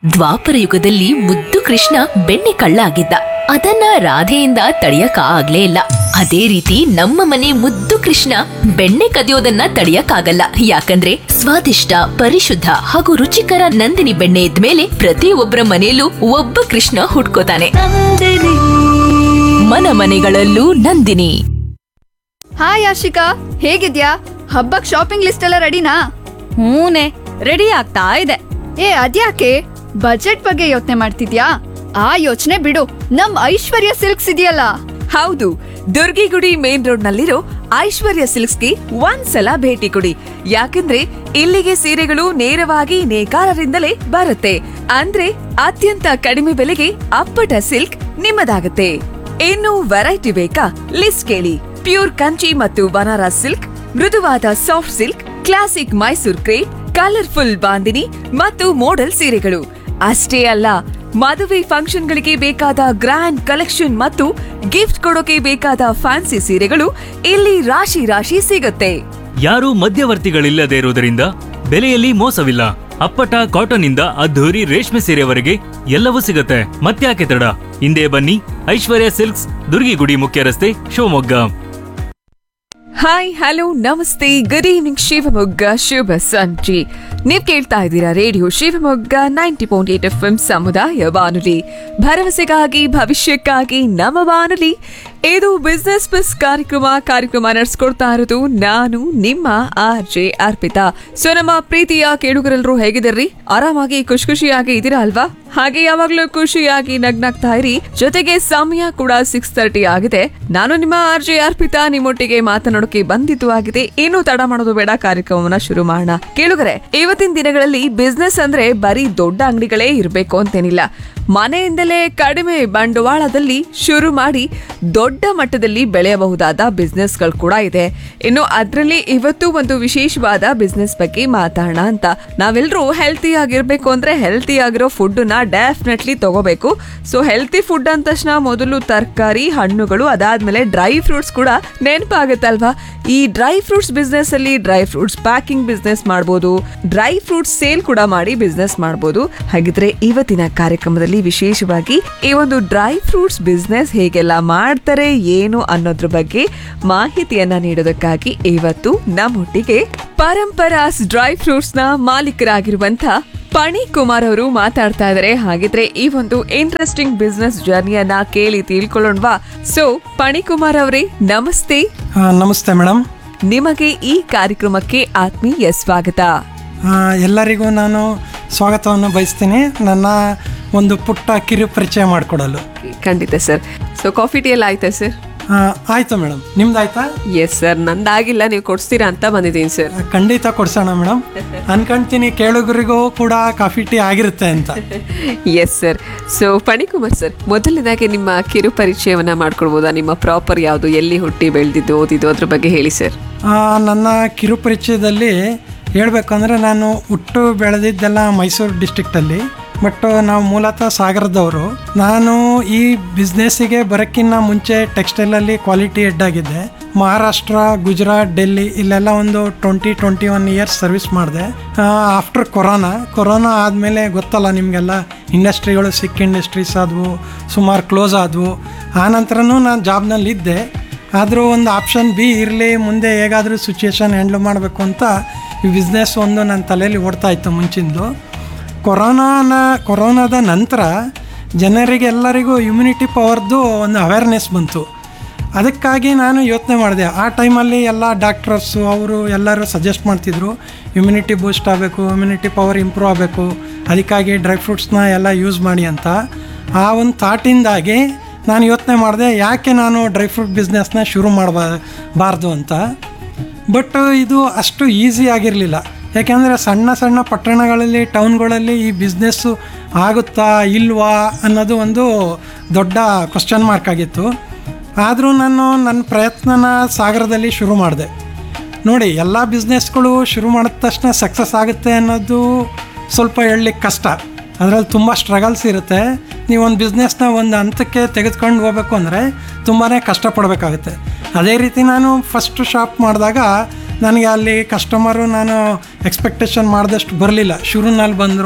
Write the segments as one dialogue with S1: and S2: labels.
S1: ದ್ವಾಪರ ಯುಗದಲ್ಲಿ ಮುದ್ದು ಕೃಷ್ಣ ಬೆಣ್ಣೆ ಕಳ್ಳ ಆಗಿದ್ದ ಅದನ್ನ ರಾಧೆಯಿಂದ ತಡೆಯಕ ಆಗ್ಲೇ ಇಲ್ಲ ಅದೇ ರೀತಿ ನಮ್ಮ ಮನೆ ಮುದ್ದು ಕೃಷ್ಣ ಬೆಣ್ಣೆ ಕದಿಯೋದನ್ನ ತಡೆಯಕ್ಕಾಗಲ್ಲ ಯಾಕಂದ್ರೆ ಸ್ವಾದಿಷ್ಟ ಪರಿಶುದ್ಧ ಹಾಗೂ ರುಚಿಕರ ನಂದಿನಿ ಬೆಣ್ಣೆ ಇದ್ಮೇಲೆ ಪ್ರತಿಯೊಬ್ಬರ ಮನೆಯಲ್ಲೂ ಒಬ್ಬ ಕೃಷ್ಣ ಹುಟ್ಕೋತಾನೆ ಮನ ಮನೆಗಳಲ್ಲೂ ನಂದಿನಿ
S2: ಹಾಯ್ ಆಶಿಕಾ ಹೇಗಿದ್ಯಾ ಹಬ್ಬಕ್ ಶಾಪಿಂಗ್ ಲಿಸ್ಟ್ ಎಲ್ಲ ರೆಡಿನಾ
S3: ಹೂನೆ ರೆಡಿ ಆಗ್ತಾ ಇದೆ
S2: ಏ ಅದ್ಯಾಕೆ ಬಜೆಟ್ ಬಗ್ಗೆ ಯೋಚನೆ ಮಾಡ್ತಿದ್ಯಾ ಆ ಯೋಚನೆ ಬಿಡು ನಮ್ ಐಶ್ವರ್ಯ ಸಿಲ್ಕ್ಸ್ ಇದೆಯಲ್ಲ
S4: ಹೌದು ದುರ್ಗಿಗುಡಿ ಮೇನ್ ರೋಡ್ ನಲ್ಲಿರೋ ಐಶ್ವರ್ಯ ಸಿಲ್ಕ್ಸ್ಗೆ ಒಂದ್ಸಲ ಭೇಟಿ ಕೊಡಿ ಯಾಕಂದ್ರೆ ಇಲ್ಲಿಗೆ ಸೀರೆಗಳು ನೇರವಾಗಿ ನೇಕಾರರಿಂದಲೇ ಬರುತ್ತೆ ಅಂದ್ರೆ ಅತ್ಯಂತ ಕಡಿಮೆ ಬೆಲೆಗೆ ಅಪ್ಪಟ ಸಿಲ್ಕ್ ನಿಮ್ಮದಾಗುತ್ತೆ ಇನ್ನು ವೆರೈಟಿ ಬೇಕಾ ಲಿಸ್ಟ್ ಕೇಳಿ ಪ್ಯೂರ್ ಕಂಚಿ ಮತ್ತು ಬನಾರಸ್ ಸಿಲ್ಕ್ ಮೃದುವಾದ soft silk classic Mysore crepe colourful bandhini ಮತ್ತು ಮೋಡಲ್ ಸೀರೆಗಳು ಅಷ್ಟೇ ಅಲ್ಲ ಮದುವೆ ಫಂಕ್ಷನ್ಗಳಿಗೆ ಬೇಕಾದ ಗ್ರ್ಯಾಂಡ್ ಕಲೆಕ್ಷನ್ ಮತ್ತು ಗಿಫ್ಟ್ ಕೊಡೋಕೆ ಬೇಕಾದ ಫ್ಯಾನ್ಸಿ ಸೀರೆಗಳು ಇಲ್ಲಿ ರಾಶಿ ರಾಶಿ ಸಿಗುತ್ತೆ
S5: ಯಾರೂ ಮಧ್ಯವರ್ತಿಗಳಿಲ್ಲದೆ ಇರುವುದರಿಂದ ಬೆಲೆಯಲ್ಲಿ ಮೋಸವಿಲ್ಲ ಅಪ್ಪಟ ಕಾಟನ್ ಇಂದ ಅದ್ಧೂರಿ ರೇಷ್ಮೆ ಸೀರೆವರೆಗೆ ಎಲ್ಲವೂ ಸಿಗುತ್ತೆ ಮತ್ತ್ಯಾಕೆ ತಡ ಹಿಂದೆ ಬನ್ನಿ ಐಶ್ವರ್ಯ ಸಿಲ್ಕ್ಸ್ ದುರ್ಗಿಗುಡಿ ಮುಖ್ಯ ರಸ್ತೆ Shivamogga
S4: hi hello namaste good evening Shivamogga ಶುಭ ಸಂಜೆ ನೀವ್ ಕೇಳ್ತಾ ಇದ್ದೀರಾ radio Shivamogga ninety point eight F M ಸಮುದಾಯ ಬಾನುಲಿ ಭರವಸೆಗಾಗಿ ಭವಿಷ್ಯಕ್ಕಾಗಿ ನಮ್ಮ ಬಾನುಲಿ ಇದು ಬಿಸ್ನೆಸ್ ಬಸ್ ಕಾರ್ಯಕ್ರಮ ಕಾರ್ಯಕ್ರಮ ನಡೆಸ್ಕೊಡ್ತಾ ಇರೋದು ನಾನು ನಿಮ್ಮ ಆರ್ ಜೆ ಅರ್ಪಿತಾ ಸೊ ನಮ್ಮ ಪ್ರೀತಿಯ ಕೇಳುಗರೆಲ್ಲರೂ ಹೇಗಿದ್ದೀರಿ ಆರಾಮಾಗಿ ಖುಷಿ ಖುಷಿಯಾಗಿ ಇದ್ದೀರಾ ಅಲ್ವಾ ಹಾಗೆ ಯಾವಾಗ್ಲೂ ಖುಷಿಯಾಗಿ ನಗ್ನಾಗ್ತಾ ಇರಿ ಜೊತೆಗೆ ಸಮಯ ಕೂಡ ಸಿಕ್ಸ್ ತರ್ಟಿ ಆಗಿದೆ ನಾನು ನಿಮ್ಮ ಆರ್ ಜೆ ಅರ್ಪಿತಾ ನಿಮ್ಮೊಟ್ಟಿಗೆ ಮಾತನಾಡೋಕೆ ಬಂದಿದ್ದು ಆಗಿದೆ ಏನು ತಡ ಮಾಡೋದು ಬೇಡ ಕಾರ್ಯಕ್ರಮವನ್ನ ಶುರು ಮಾಡೋಣ ಕೇಳುಗರೆ ಇವತ್ತಿನ ದಿನಗಳಲ್ಲಿ ಬಿಸ್ನೆಸ್ ಅಂದ್ರೆ ಬರೀ ದೊಡ್ಡ ಅಂಗಡಿಗಳೇ ಇರಬೇಕು ಅಂತೇನಿಲ್ಲ ಮನೆಯಿಂದಲೇ ಕಡಿಮೆ ಬಂಡವಾಳದಲ್ಲಿ ಶುರು ಮಾಡಿ ದೊಡ್ಡ ಮಟ್ಟದಲ್ಲಿ ಬೆಳೆಯಬಹುದಾದ ಬಿಸ್ನೆಸ್ಗಳು ಕೂಡ ಇದೆ ಇನ್ನು ಅದರಲ್ಲಿ ಇವತ್ತು ಒಂದು ವಿಶೇಷವಾದ ಬಿಸ್ನೆಸ್ ಬಗ್ಗೆ ಮಾತಾಡೋಣ ಅಂತ ನಾವೆಲ್ಲರೂ ಹೆಲ್ತಿ ಆಗಿರ್ಬೇಕು ಅಂದ್ರೆ ಹೆಲ್ತಿ ಆಗಿರೋ ಫುಡ್ ನ ಡೆಫಿನೆಟ್ಲಿ ತಗೋಬೇಕು ಸೊ ಹೆಲ್ತಿ ಫುಡ್ ಅಂದ ತಕ್ಷಣ ಮೊದಲು ತರಕಾರಿ ಹಣ್ಣುಗಳು ಅದಾದ್ಮೇಲೆ ಡ್ರೈ ಫ್ರೂಟ್ಸ್ ಕೂಡ ನೆನಪಾಗುತ್ತಲ್ವಾ ಈ ಡ್ರೈ ಫ್ರೂಟ್ಸ್ ಬಿಸ್ನೆಸ್ ಅಲ್ಲಿ ಡ್ರೈ ಫ್ರೂಟ್ಸ್ ಪ್ಯಾಕಿಂಗ್ ಬಿಸ್ನೆಸ್ ಮಾಡ್ಬೋದು ಡ್ರೈ ಫ್ರೂಟ್ಸ್ ಸೇಲ್ ಕೂಡ ಮಾಡಿ ಬಿಸ್ನೆಸ್ ಮಾಡ್ಬೋದು ಹಾಗಿದ್ರೆ ಇವತ್ತಿನ ಕಾರ್ಯಕ್ರಮದಲ್ಲಿ ವಿಶೇಷವಾಗಿ ಈ ಒಂದು ಡ್ರೈ ಫ್ರೂಟ್ಸ್ ಬಿಸ್ನೆಸ್ ಹೇಗೆಲ್ಲ ಮಾಡ್ತಾರೆ ಏನು ಅನ್ನೋದ್ರ ಬಗ್ಗೆ ಮಾಹಿತಿಯನ್ನ ನೀಡೋದಕ್ಕಾಗಿ ಇವತ್ತು ನಮ್ಮೊಟ್ಟಿಗೆ ಪರಂಪರಾಸ್ ಡ್ರೈ ಫ್ರೂಟ್ಸ್ ನ ಮಾಲೀಕರಾಗಿರುವಂತ ಪಣಿ ಕುಮಾರ್ ಅವರು ಮಾತಾಡ್ತಾ ಇದ್ದಾರೆ ಹಾಗಿದ್ರೆ ಈ ಒಂದು ಇಂಟ್ರೆಸ್ಟಿಂಗ್ ಬಿಸ್ನೆಸ್ ಜರ್ನಿಯನ್ನ ಕೇಳಿ ತಿಳ್ಕೊಳ್ಳೋಣವಾ ಸೊ ಪಣಿ ಕುಮಾರ್ ಅವರೇ ನಮಸ್ತೆ
S6: ಆ, ನಮಸ್ತೆ ಮೇಡಮ್
S4: ನಿಮಗೆ ಈ ಕಾರ್ಯಕ್ರಮಕ್ಕೆ ಆತ್ಮೀಯ ಸ್ವಾಗತ
S6: ಆ, ಎಲ್ಲರಿಗೂ ನಾನು ಸ್ವಾಗತವನ್ನು ಬಯಸ್ತೀನಿ ನನ್ನ ಒಂದು ಪುಟ್ಟ ಕಿರು ಪರಿಚಯ ಮಾಡಿಕೊಡಲು
S4: ಖಂಡಿತ ಸರ್ ಸೊ ಕಾಫಿ ಟೀ ಎಲ್ಲ ಆಯ್ತಾ ಸರ್
S6: ಆ, ಆಯ್ತು ಮೇಡಮ್ ನಿಮ್ದು ಆಯ್ತಾ
S4: ಎಸ್ ಸರ್ ನಂದಾಗಿಲ್ಲ ನೀವು ಕೊಡಿಸ್ತೀರಾ ಅಂತ ಬಂದಿದ್ದೀನಿ ಸರ್
S6: ಆ, ಖಂಡಿತ ಕೊಡ್ಸೋಣ ಮೇಡಮ್ ಅನ್ಕೊಂತೀನಿ ಕೇಳುಗರಿಗೂ ಕೂಡ ಕಾಫಿ ಟೀ ಆಗಿರುತ್ತೆ ಅಂತ
S4: yes sir so Phanikumar sir ಮೊದಲನೇದಾಗಿ ನಿಮ್ಮ ಕಿರು ಪರಿಚಯವನ್ನ ಮಾಡ್ಕೊಡ್ಬೋದಾ ನಿಮ್ಮ ಪ್ರಾಪರ್ ಯಾವುದು ಎಲ್ಲಿ ಹುಟ್ಟಿ ಬೆಳೆದಿದ್ದು ಓದಿದ್ದು ಅದ್ರ ಬಗ್ಗೆ ಹೇಳಿ ಸರ್
S6: ಆ, ನನ್ನ ಕಿರು ಪರಿಚಯದಲ್ಲಿ ಹೇಳ್ಬೇಕಂದ್ರೆ ನಾನು ಹುಟ್ಟು ಬೆಳೆದಿದ್ದೆಲ್ಲ ಮೈಸೂರು ಡಿಸ್ಟಿಕ್ಟಲ್ಲಿ ಬಟ್ ನಾವು ಮೂಲತಃ ಸಾಗರದವರು ನಾನು ಈ ಬಿಸ್ನೆಸ್ಸಿಗೆ ಬರೋಕ್ಕಿಂತ ಮುಂಚೆ ಟೆಕ್ಸ್ಟೈಲಲ್ಲಿ ಕ್ವಾಲಿಟಿ ಹೆಡ್ ಆಗಿದ್ದೆ ಮಹಾರಾಷ್ಟ್ರ ಗುಜರಾತ್ ಡೆಲ್ಲಿ ಇಲ್ಲೆಲ್ಲ ಒಂದು twenty twenty one years service ಮಾಡಿದೆ ಆಫ್ಟರ್ ಕೊರೋನಾ ಕೊರೋನಾ ಆದಮೇಲೆ ಗೊತ್ತಲ್ಲ ನಿಮಗೆಲ್ಲ ಇಂಡಸ್ಟ್ರಿಗಳು ಸಿಕ್ ಇಂಡಸ್ಟ್ರೀಸ್ ಆದವು ಸುಮಾರು ಕ್ಲೋಸ್ ಆದವು ಆನಂತರನೂ ನಾನು ಜಾಬ್ನಲ್ಲಿ ಇದ್ದೆ ಆದರೂ ಒಂದು ಆಪ್ಷನ್ ಬಿ ಇರಲಿ ಮುಂದೆ ಹೇಗಾದರೂ ಸಿಚುಯೇಷನ್ ಹ್ಯಾಂಡ್ಲ್ ಮಾಡಬೇಕು ಅಂತ ಈ ಬಿಸ್ನೆಸ್ ಒಂದು ನನ್ನ ತಲೆಯಲ್ಲಿ ಓಡ್ತಾ ಇತ್ತು ಮುಂಚಿಂದು ಕೊರೋನಾನ ಕೊರೋನಾದ ನಂತರ ಜನರಿಗೆಲ್ಲರಿಗೂ ಇಮ್ಯುನಿಟಿ ಪವರ್ದು ಒಂದು ಅವೇರ್ನೆಸ್ ಬಂತು ಅದಕ್ಕಾಗಿ ನಾನು ಯೋಚನೆ ಮಾಡಿದೆ ಆ ಟೈಮಲ್ಲಿ ಎಲ್ಲ ಡಾಕ್ಟರ್ಸು ಅವರು ಎಲ್ಲರೂ ಸಜೆಸ್ಟ್ ಮಾಡ್ತಿದ್ರು ಇಮ್ಯುನಿಟಿ ಬೂಸ್ಟ್ ಆಗಬೇಕು ಇಮ್ಯುನಿಟಿ ಪವರ್ ಇಂಪ್ರೂವ್ ಆಗಬೇಕು ಅದಕ್ಕಾಗಿ ಡ್ರೈ ಫ್ರೂಟ್ಸ್ನ ಎಲ್ಲ ಯೂಸ್ ಮಾಡಿ ಅಂತ ಆ ಒಂದು ಥಾಟಿಂದಾಗಿ ನಾನು ಯೋಚನೆ ಮಾಡಿದೆ ಯಾಕೆ ನಾನು ಡ್ರೈ ಫ್ರೂಟ್ ಬಿಸ್ನೆಸ್ನ ಶುರು ಮಾಡಬಾರ್ದು ಅಂತ ಬಟ್ ಇದು ಅಷ್ಟು ಈಸಿ ಆಗಿರಲಿಲ್ಲ ಯಾಕೆಂದರೆ ಸಣ್ಣ ಸಣ್ಣ ಪಟ್ಟಣಗಳಲ್ಲಿ ಟೌನ್ಗಳಲ್ಲಿ ಈ ಬಿಸ್ನೆಸ್ಸು ಆಗುತ್ತಾ ಇಲ್ವಾ ಅನ್ನೋದು ಒಂದು ದೊಡ್ಡ ಕ್ವಶನ್ ಮಾರ್ಕ್ ಆಗಿತ್ತು ಆದರೂ ನಾನು ನನ್ನ ಪ್ರಯತ್ನನ ಸಾಗರದಲ್ಲಿ ಶುರು ಮಾಡಿದೆ ನೋಡಿ ಎಲ್ಲ ಬಿಸ್ನೆಸ್ಗಳು ಶುರು ಮಾಡಿದ ತಕ್ಷಣ ಸಕ್ಸಸ್ ಆಗುತ್ತೆ ಅನ್ನೋದು ಸ್ವಲ್ಪ ಹೇಳಲಿಕ್ಕೆ ಕಷ್ಟ ಅದರಲ್ಲಿ ತುಂಬ ಸ್ಟ್ರಗಲ್ಸ್ ಇರುತ್ತೆ ನೀವು ಒಂದು ಬಿಸ್ನೆಸ್ನ ಒಂದು ಹಂತಕ್ಕೆ ತೆಗೆದುಕೊಂಡು ಹೋಗ್ಬೇಕು ಅಂದರೆ ತುಂಬಾ ಕಷ್ಟಪಡಬೇಕಾಗುತ್ತೆ ಅದೇ ರೀತಿ ನಾನು ಫಸ್ಟ್ ಶಾಪ್ ಮಾಡಿದಾಗ ನನಗೆ ಅಲ್ಲಿ ಕಸ್ಟಮರು ನಾನು ಎಕ್ಸ್ಪೆಕ್ಟೇಷನ್ ಮಾಡಿದಷ್ಟು ಬರಲಿಲ್ಲ ಶುರುನಲ್ಲಿ ಬಂದರು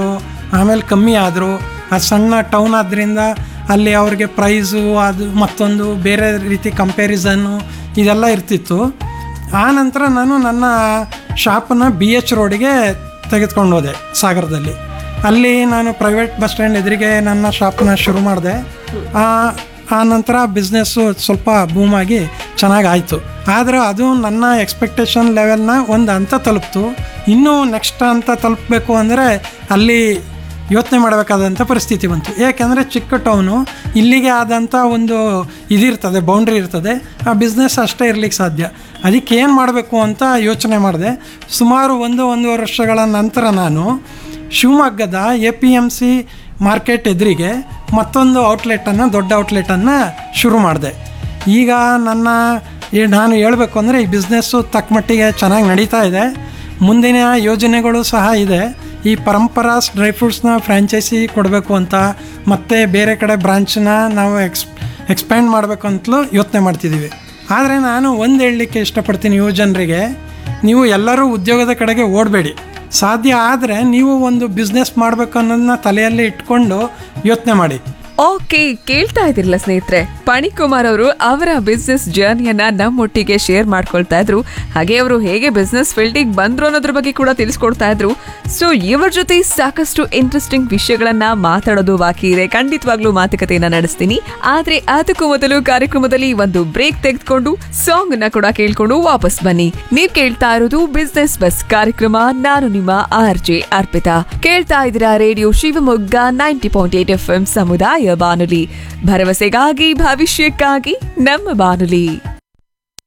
S6: ಆಮೇಲೆ ಕಮ್ಮಿ ಆದರು ಅದು ಸಣ್ಣ ಟೌನ್ ಆದ್ದರಿಂದ ಅಲ್ಲಿ ಅವ್ರಿಗೆ ಪ್ರೈಸು ಅದು ಮತ್ತೊಂದು ಬೇರೆ ರೀತಿ ಕಂಪ್ಯಾರಿಸನ್ನು ಇದೆಲ್ಲ ಇರ್ತಿತ್ತು ಆ ನಂತರ ನಾನು ನನ್ನ ಶಾಪನ್ನು ಬಿ ಎಚ್ ರೋಡಿಗೆ ತೆಗೆದುಕೊಂಡು ಹೋದೆ ಸಾಗರದಲ್ಲಿ ಅಲ್ಲಿ ನಾನು ಪ್ರೈವೇಟ್ ಬಸ್ ಸ್ಟ್ಯಾಂಡ್ ಎದುರಿಗೆ ನನ್ನ ಶಾಪನ್ನ ಶುರು ಮಾಡಿದೆ ಆ ನಂತರ ಬಿಸ್ನೆಸ್ಸು ಸ್ವಲ್ಪ ಬೂಮಾಗಿ ಚೆನ್ನಾಗಿ ಆಯಿತು ಆದರೆ ಅದು ನನ್ನ ಎಕ್ಸ್ಪೆಕ್ಟೇಷನ್ ಲೆವೆಲ್ನ ಒಂದು ಹಂತ ತಲುಪ್ತು ಇನ್ನೂ ನೆಕ್ಸ್ಟ್ ಹಂತ ತಲುಪಬೇಕು ಅಂದರೆ ಅಲ್ಲಿ ಯೋಚನೆ ಮಾಡಬೇಕಾದಂಥ ಪರಿಸ್ಥಿತಿ ಬಂತು ಏಕೆಂದರೆ ಚಿಕ್ಕ ಟೌನು ಇಲ್ಲಿಗೆ ಆದಂಥ ಒಂದು ಇದಿರ್ತದೆ ಬೌಂಡ್ರಿ ಇರ್ತದೆ ಆ ಬಿಸ್ನೆಸ್ ಅಷ್ಟೇ ಇರ್ಲಿಕ್ಕೆ ಸಾಧ್ಯ ಅದಕ್ಕೆ ಏನು ಮಾಡಬೇಕು ಅಂತ ಯೋಚನೆ ಮಾಡಿದೆ ಸುಮಾರು ಒಂದು ಒಂದೂವರೆ ವರ್ಷಗಳ ನಂತರ ನಾನು ಶಿವಮೊಗ್ಗದ A P M C market ಎದುರಿಗೆ ಮತ್ತೊಂದು ಔಟ್ಲೆಟನ್ನು ದೊಡ್ಡ ಔಟ್ಲೆಟನ್ನು ಶುರು ಮಾಡಿದೆ ಈಗ ನನ್ನ ಈ ನಾನು ಹೇಳಬೇಕು ಅಂದರೆ ಈ ಬಿಸ್ನೆಸ್ಸು ತಕ್ಕ ಮಟ್ಟಿಗೆ ಚೆನ್ನಾಗಿ ನಡೀತಾ ಇದೆ ಮುಂದಿನ ಯೋಜನೆಗಳು ಸಹ ಇದೆ ಈ ಪರಂಪರಾಸ್ ಡ್ರೈ ಫ್ರೂಟ್ಸ್ನ ಫ್ರ್ಯಾಂಚೈಸಿ ಕೊಡಬೇಕು ಅಂತ ಮತ್ತು ಬೇರೆ ಕಡೆ ಬ್ರಾಂಚನ್ನ ನಾವು ಎಕ್ಸ್ ಎಕ್ಸ್ಪ್ಯಾಂಡ್ ಮಾಡಬೇಕು ಅಂತಲೂ ಯೋಚನೆ ಮಾಡ್ತಿದ್ದೀವಿ ಆದರೆ ನಾನು ಒಂದು ಹೇಳಲಿಕ್ಕೆ ಇಷ್ಟಪಡ್ತೀನಿ ಯುವ ಜನರಿಗೆ ನೀವು ಎಲ್ಲರೂ ಉದ್ಯೋಗದ ಕಡೆಗೆ ಓಡಬೇಡಿ ಸಾಧ್ಯ ಆದರೆ ನೀವು ಒಂದು ಬಿಸ್ನೆಸ್ ಮಾಡಬೇಕು ಅನ್ನೋದನ್ನ ತಲೆಯಲ್ಲಿ ಇಟ್ಕೊಂಡು ಯೋಚನೆ ಮಾಡಿ
S4: ಓಕೆ ಕೇಳ್ತಾ ಇದಿರಲ್ಲ ಸ್ನೇಹಿತರೆ ಪಣಿಕುಮಾರ್ ಅವರು ಅವರ ಬಿಸ್ನೆಸ್ ಜರ್ನಿಯನ್ನ ನಮ್ಮೊಟ್ಟಿಗೆ ಶೇರ್ ಮಾಡ್ಕೊಳ್ತಾ ಇದ್ರು ಹಾಗೆ ಅವರು ಹೇಗೆ ಬಿಸ್ನೆಸ್ ಫೀಲ್ಡಿಗೆ ಬಂದ್ರು ಅನ್ನೋದ್ರ ಬಗ್ಗೆ ಕೂಡ ತಿಳಿಸ್ಕೊಡ್ತಾ ಇದ್ರು ಸೊ ಇವರ ಜೊತೆ ಸಾಕಷ್ಟು ಇಂಟ್ರೆಸ್ಟಿಂಗ್ ವಿಷಯಗಳನ್ನ ಮಾತಾಡೋದು ಬಾಕಿ ಇದೆ ಖಂಡಿತವಾಗ್ಲೂ ಮಾತುಕತೆಯನ್ನ ನಡೆಸ್ತೀನಿ ಆದ್ರೆ ಅದಕ್ಕೂ ಮೊದಲು ಕಾರ್ಯಕ್ರಮದಲ್ಲಿ ಒಂದು ಬ್ರೇಕ್ ತೆಗೆದುಕೊಂಡು ಸಾಂಗ್ ನ ಕೂಡ ಕೇಳ್ಕೊಂಡು ವಾಪಸ್ ಬನ್ನಿ ನೀವ್ ಕೇಳ್ತಾ ಇರೋದು ಬಿಸ್ನೆಸ್ ಬಸ್ ಕಾರ್ಯಕ್ರಮ ನಾನು ನಿಮ್ಮ ಆರ್ ಜೆ ಅರ್ಪಿತಾ ಕೇಳ್ತಾ ಇದ್ದೀರಾ radio Shivamogga ninety point eight F M ಸಮುದಾಯ ಬಾನುಲಿ ಭರವಸೆಗಾಗಿ ಭವಿಷ್ಯಕ್ಕಾಗಿ ನಮ್ಮ ಬಾನುಲಿ